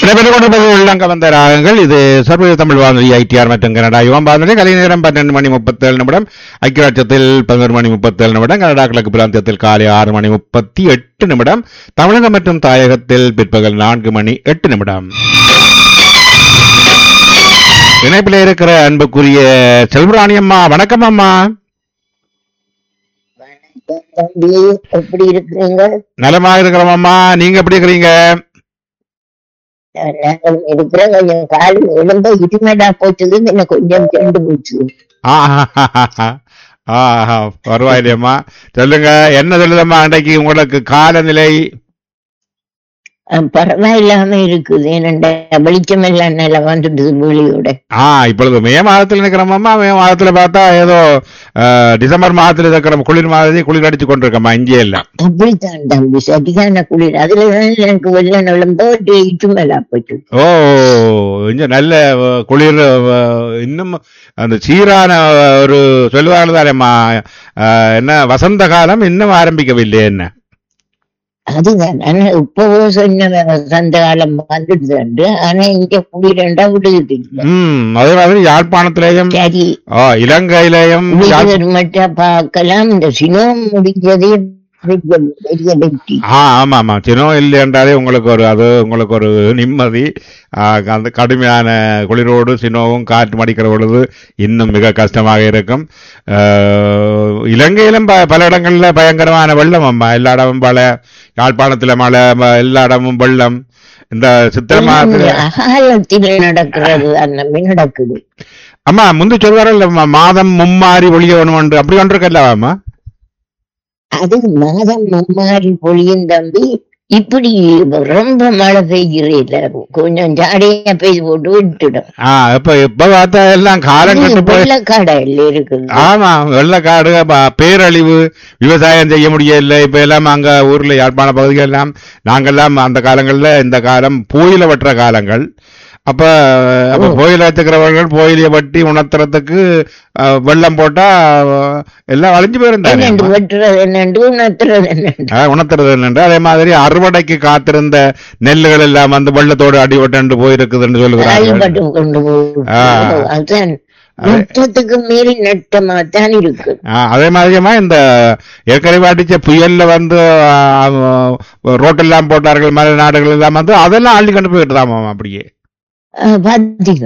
நடைபெற்றுக் கொண்டிருப்பது உள்ளங்க வந்த ராகங்கள் இது சர்வதேச தமிழ் வானொலி ஐடிஆர் மற்றும் கனடா யுவம் வானொலி கலை நேரம் பன்னெண்டு மணி முப்பத்தேழு நிமிடம் ஐக்கியராட்சத்தில் பதினோரு மணி முப்பத்தேழு நிமிடம் கனடா கிழக்கு பிராந்தியத்தில் காலை ஆறு மணி முப்பத்தி எட்டு நிமிடம் தமிழகம் மற்றும் தாயகத்தில் பிற்பகல் நான்கு மணி எட்டு நிமிடம் இணைப்பில் இருக்கிற அன்புக்குரிய செல்வராணி அம்மா வணக்கம் அம்மா வணக்கம் தம்பி எப்படி இருக்கிறீங்க நலமாக இருக்கிறோம் அம்மா நீங்க எப்படி இருக்கிறீங்க நாங்கள் இருக்கிற கொஞ்சம் கால் எழும்ப இடிமேடா போச்சது என்ன கொஞ்சம் செண்டு போச்சு ஆஹா ஆஹா பரவாயில்லையம்மா சொல்லுங்க என்ன சொல்லுதம்மா அன்றைக்கு உங்களுக்கு காலநிலை அஹ் பரவாயில்லாம இருக்குது ஏனண்டா வெளிச்சம் எல்லாம் நல்லா வந்துடுது வெளியோட ஆ இப்பொழுது மே மாதத்தில் நிற்கிறோம்மா மே மாதத்துல பார்த்தா ஏதோ அஹ், டிசம்பர் மாதத்துல இருக்கிற குளிர் மாதிரி குளிர் அடிச்சு கொண்டிருக்கோம்மா இங்கே இல்ல அப்படித்தான் தம்பி சரியான குளிர் அதுல தான் எனக்கு வெள்ளம் எழும்ப இடிமேலா போச்சு ஓ இங்க நல்ல அஹ், குளிர் அஹ், இன்னும் அந்த சீரான அஹ், ஒரு சொல்லுவாங்க தானேம்மா அஹ், என்ன வசந்த காலம் இன்னும் ஆரம்பிக்கவில்லை என்ன அதுதான் ஆனா இப்பவோ சொன்ன வசந்த காலம் வந்துடுது ஆனா இங்க குளிரண்டா விடுது இல்ல. ம் அதே மாதிரி யாழ்ப்பாணத்திலேயும் சரி ஆ, இலங்கையிலேயும் யாழ்- வீரர் மட்டும் பார்க்கலாம் இந்த சினம் முடிஞ்சதே பெரிய பெரிய வெற்றி ஆ ஆமா ஆமா சினம் இல்லை என்றாலே உங்களுக்கு ஒரு அது உங்களுக்கு ஒரு நிம்மதி ஆ, அந்த கடுமையான குளிரோடு சினோவும் காற்று மடிக்கிற பொழுது இன்னும் மிக கஷ்டமாக இருக்கும் ஆ, இலங்கையிலும் ப- பல இடங்கள்ல பயங்கரமான வெள்ளம் அம்மா எல்லா இடமும் பல யாழ்ப்பாணத்துல மழை ம- எல்லா இடமும் வெள்ளம் இந்த சித்திரை மாதத்துல அகாலத்தில் நடக்கிறது அந்த நடக்குது அம்மா முந்தி சொல்வாரல்ல அம்மா, மாதம் மும்மாறி ஒளிய வேணும் என்று அப்படி ஒன்று இருக்கல்லவா அம்மா அது மாதம் மும்மாறி பொழியும் தம்பி இப்படி ரொம்ப மழை பெய்கிறீல்ல கொஞ்சம் ஜாடியா பெய்து போட்டு விட்டுடும் ஆ இப்ப இப்ப பார்த்தா எல்லாம் காலம் கட்டு போய் வெள்ளக்காடையில் இருக்குது ஆமா வெள்ளக்காடு ப- பேரழிவு விவசாயம் செய்ய முடியல இப்ப எல்லாம் அங்க ஊர்ல யாழ்ப்பாண பகுதிகள் எல்லாம் நாங்கெல்லாம் அந்த காலங்கள்ல இந்த காலம் புயல வெட்டுற காலங்கள் அப்ப அப்ப புயல வச்சுக்கிறவர்கள் புயலிய வட்டி உணர்த்துறதுக்கு அஹ், வெள்ளம் போட்டா அஹ், எல்லாம் அழிஞ்சு போயிருந்தாங்க என்னண்டு வெட்டுறது என்னண்டு உணர்த்துறது என்னண்டு உணர்த்துறது என்னன்று அதே மாதிரி அறுவடைக்கு காத்திருந்த நெல்லுகள் எல்லாம் வந்து வெள்ளத்தோடு அடிபட்டு போயிருக்குதுன்னு சொல்லுகிறார்கள் அடிபட்டு கொண்டு போகும் ஆ. அதுதான் நட்டத்துக்கு மீறி நட்டமா தான் இருக்கு ஆ, அதே மாதிரியமா இந்த ஏற்கனவே அடிச்ச புயல்ல வந்து ஆ, ரோட்டெல்லாம் போட்டார்கள் மலை நாடுகள் எல்லாம் வந்து அதெல்லாம் அள்ளி கொண்டு போயிட்டு அப்படியே பாத்தீங்க